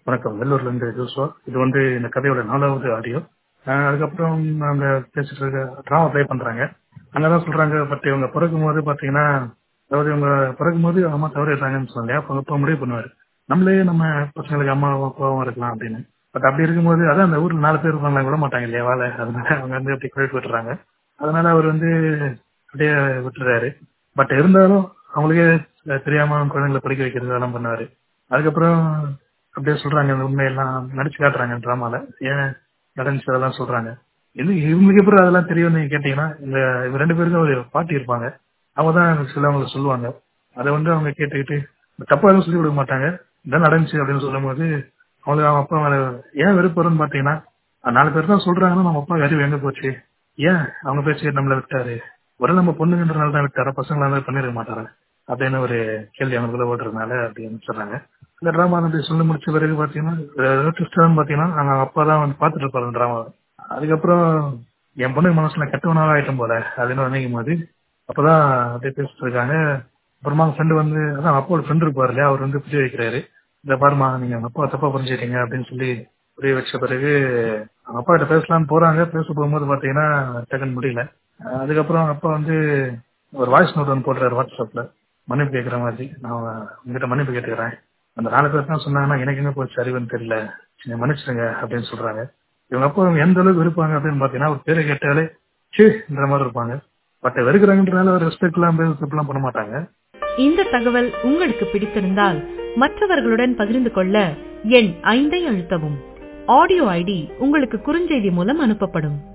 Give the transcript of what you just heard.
வணக்கம் வெள்ளூர்ல இருந்து ஜோசுவா இது வந்து இந்த கதையோட நாலாவது ஆடியோ அதுக்கப்புறம் அவங்க பேசிட்டு இருக்க ட்ராமா ப்ளே பண்றாங்க அங்கதான் சொல்றாங்க பட் இவங்க பிறக்கும் போது பாத்தீங்கன்னா அதாவது இவங்க பிறக்கும் போது அம்மா தவறிடுறாங்கன்னு சொன்னாங்க அப்ப அப்பா முடிவு பண்ணுவாரு நம்மளே நம்ம பசங்களுக்கு அம்மா அப்பாவும் இருக்கலாம் அப்படின்னு பட் அப்படி இருக்கும்போது அதான் அந்த ஊர்ல நாலு பேர் இருப்பாங்க விட மாட்டாங்க இல்லையா வேலை அதனால அவங்க வந்து அப்படி கிரெடிட் விட்டுறாங்க அதனால அவர் வந்து அப்படியே விட்டுறாரு பட் இருந்தாலும் அவங்களுக்கே தெரியாம குழந்தைங்களை படிக்க வைக்கிறது அதெல்லாம் பண்ணாரு அதுக்கப்புறம் அப்படியே சொல்றாங்க இந்த உண்மையெல்லாம் நடிச்சு காட்டுறாங்க டிராமால ஏன் நடந்துச்சு அதெல்லாம் சொல்றாங்க இது இவங்களுக்கு எப்படி அதெல்லாம் தெரியும் நீங்க கேட்டீங்கன்னா இந்த இவங்க ரெண்டு பேருக்கும் ஒரு பாட்டி இருப்பாங்க அவங்க தான் சிலவங்களை சொல்லுவாங்க அதை வந்து அவங்க கேட்டுக்கிட்டு தப்பா எதுவும் சொல்லி கொடுக்க மாட்டாங்க இதான் நடந்துச்சு அப்படின்னு சொல்லும் போது அவங்களுக்கு அவங்க அப்பா மேல ஏன் வெறுப்பு வரும்னு பாத்தீங்கன்னா நாலு பேர் தான் சொல்றாங்கன்னா நம்ம அப்பா அறிவு எங்க போச்சு ஏன் அவங்க பேச்சு நம்மள விட்டாரு ஒரு நம்ம பொண்ணுங்கன்றனால தான் விட்டாரா பசங்களா இருந்தாலும் பண்ணிருக்க மாட்டாரா அப்படின்னு ஒரு கேள்வி அவங்களுக்குள்ள ஓடுறதுனால அப்படி அனுப்பிச்சிடுறாங்க இந்த டிராமா அப்படி சொல்லி முடிச்ச பிறகு பாத்தீங்கன்னா ட்விஸ்டான்னு பாத்தீங்கன்னா அவங்க அப்பா தான் வந்து பாத்துட்டு இருப்பாரு டிராமா அதுக்கப்புறம் என் பொண்ணு மனசுல கெட்டவனாக ஆயிட்டும் போல அப்படின்னு நினைக்கும் போது அப்பதான் அப்படியே பேசிட்டு இருக்காங்க அப்புறமா ஃப்ரெண்டு வந்து அதான் அப்பாவோட ஃப்ரெண்ட் இருப்பாரு இல்லையா அவர் வந்து புரிய வைக்கிறாரு இந்த பாருமா நீங்க அவங்க அப்பா தப்பா புரிஞ்சுட்டீங்க அப்படின்னு சொல்லி புரிய வச்ச பிறகு அவங்க அப்பா கிட்ட பேசலாம்னு போறாங்க பேச போகும்போது பாத்தீங்கன்னா டக்குன்னு முடியல அதுக்கப்புறம் அப்பா வந்து ஒரு வாய்ஸ் நோட் ஒன்று போடுறாரு வாட்ஸ்அப்ல மன்னிப்பு கேட்கிற மாதிரி நான் உங்ககிட்ட மன்னிப்பு கேட்டுக்கிறேன் அந்த நாலு பேர் தான் சொன்னாங்கன்னா எனக்கு எங்க போச்சு அறிவுன்னு தெரியல மன்னிச்சிடுங்க அப்படின்னு சொல்றாங்க இவங்க அப்பா எந்த அளவுக்கு இருப்பாங்க அப்படின்னு பாத்தீங்கன்னா ஒரு பேரை கேட்டாலே சீன்ற மாதிரி இருப்பாங்க பட் வெறுக்கிறாங்கன்றனால ஒரு ரெஸ்பெக்ட் எல்லாம் எல்லாம் பண்ண மாட்டாங்க இந்த தகவல் உங்களுக்கு பிடித்திருந்தால் மற்றவர்களுடன் பகிர்ந்து கொள்ள எண் ஐந்தை அழுத்தவும் ஆடியோ ஐடி உங்களுக்கு குறுஞ்செய்தி மூலம் அனுப்பப்படும்